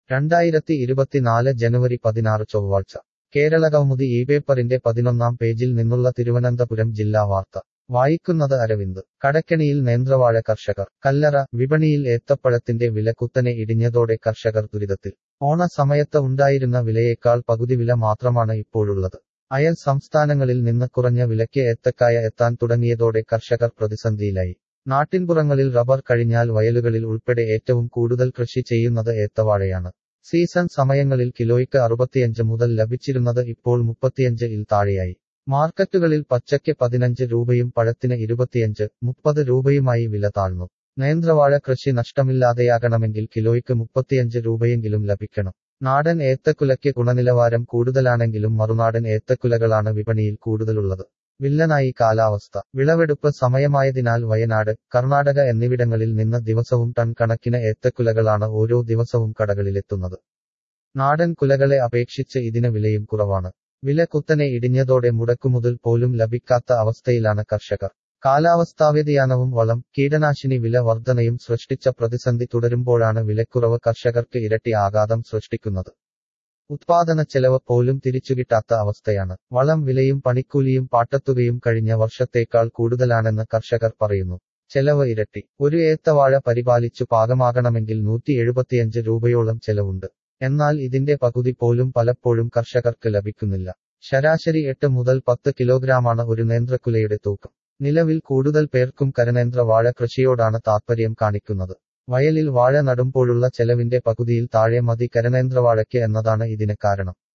രണ്ടായിരത്തി ഇരുപത്തിനാല് ജനുവരി പതിനാറ് ചൊവ്വാഴ്ച കേരള കൗമുദി ഈ പേപ്പറിന്റെ പതിനൊന്നാം പേജിൽ നിന്നുള്ള തിരുവനന്തപുരം ജില്ലാ വാർത്ത വായിക്കുന്നത് അരവിന്ദ് കടക്കെണിയിൽ നേന്ത്രവാഴ കർഷകർ കല്ലറ വിപണിയിൽ ഏത്തപ്പഴത്തിന്റെ വില കുത്തനെ ഇടിഞ്ഞതോടെ കർഷകർ ദുരിതത്തിൽ ഓണ സമയത്ത് ഉണ്ടായിരുന്ന വിലയേക്കാൾ പകുതി വില മാത്രമാണ് ഇപ്പോഴുള്ളത് അയൽ സംസ്ഥാനങ്ങളിൽ നിന്ന് കുറഞ്ഞ വിലയ്ക്ക് ഏത്തക്കായ എത്താൻ തുടങ്ങിയതോടെ കർഷകർ പ്രതിസന്ധിയിലായി നാട്ടിൻപുറങ്ങളിൽ റബ്ബർ കഴിഞ്ഞാൽ വയലുകളിൽ ഉൾപ്പെടെ ഏറ്റവും കൂടുതൽ കൃഷി ചെയ്യുന്നത് ഏത്തവാഴയാണ് സീസൺ സമയങ്ങളിൽ കിലോയ്ക്ക് അറുപത്തിയഞ്ച് മുതൽ ലഭിച്ചിരുന്നത് ഇപ്പോൾ മുപ്പത്തിയഞ്ച് ഇൽ താഴെയായി മാർക്കറ്റുകളിൽ പച്ചയ്ക്ക് പതിനഞ്ച് രൂപയും പഴത്തിന് ഇരുപത്തിയഞ്ച് മുപ്പത് രൂപയുമായി വില താഴ്ന്നു നേന്ത്രവാഴ കൃഷി നഷ്ടമില്ലാതെയാകണമെങ്കിൽ കിലോയ്ക്ക് മുപ്പത്തിയഞ്ച് രൂപയെങ്കിലും ലഭിക്കണം നാടൻ ഏത്തക്കുലയ്ക്ക് ഗുണനിലവാരം കൂടുതലാണെങ്കിലും മറുനാടൻ ഏത്തക്കുലകളാണ് വിപണിയിൽ കൂടുതലുള്ളത് വില്ലനായി കാലാവസ്ഥ വിളവെടുപ്പ് സമയമായതിനാൽ വയനാട് കർണാടക എന്നിവിടങ്ങളിൽ നിന്ന് ദിവസവും ടൺ കണക്കിന് ഏത്തക്കുലകളാണ് ഓരോ ദിവസവും കടകളിലെത്തുന്നത് നാടൻ കുലകളെ അപേക്ഷിച്ച് ഇതിന് വിലയും കുറവാണ് വില കുത്തനെ ഇടിഞ്ഞതോടെ മുടക്കുമുതൽ പോലും ലഭിക്കാത്ത അവസ്ഥയിലാണ് കർഷകർ കാലാവസ്ഥാവ്യതിയാനവും വളം കീടനാശിനി വില വർധനയും സൃഷ്ടിച്ച പ്രതിസന്ധി തുടരുമ്പോഴാണ് വിലക്കുറവ് കർഷകർക്ക് ഇരട്ടി ആഘാതം സൃഷ്ടിക്കുന്നത് ഉത്പാദന ചെലവ് പോലും തിരിച്ചുകിട്ടാത്ത അവസ്ഥയാണ് വളം വിലയും പണിക്കൂലിയും പാട്ടത്തുകയും കഴിഞ്ഞ വർഷത്തേക്കാൾ കൂടുതലാണെന്ന് കർഷകർ പറയുന്നു ചെലവ് ഇരട്ടി ഒരു ഏത്തവാഴ പരിപാലിച്ചു പാകമാകണമെങ്കിൽ നൂറ്റി എഴുപത്തിയഞ്ച് രൂപയോളം ചെലവുണ്ട് എന്നാൽ ഇതിന്റെ പകുതി പോലും പലപ്പോഴും കർഷകർക്ക് ലഭിക്കുന്നില്ല ശരാശരി എട്ട് മുതൽ പത്ത് കിലോഗ്രാമാണ് ഒരു നേന്ത്രക്കുലയുടെ തൂക്കം നിലവിൽ കൂടുതൽ പേർക്കും കരനേന്ത്ര വാഴ കൃഷിയോടാണ് താത്പര്യം കാണിക്കുന്നത് വയലിൽ വാഴ നടുമ്പോഴുള്ള ചെലവിന്റെ പകുതിയിൽ താഴെ മതി കരനേന്ത്രവാഴയ്ക്ക് എന്നതാണ് ഇതിന് കാരണം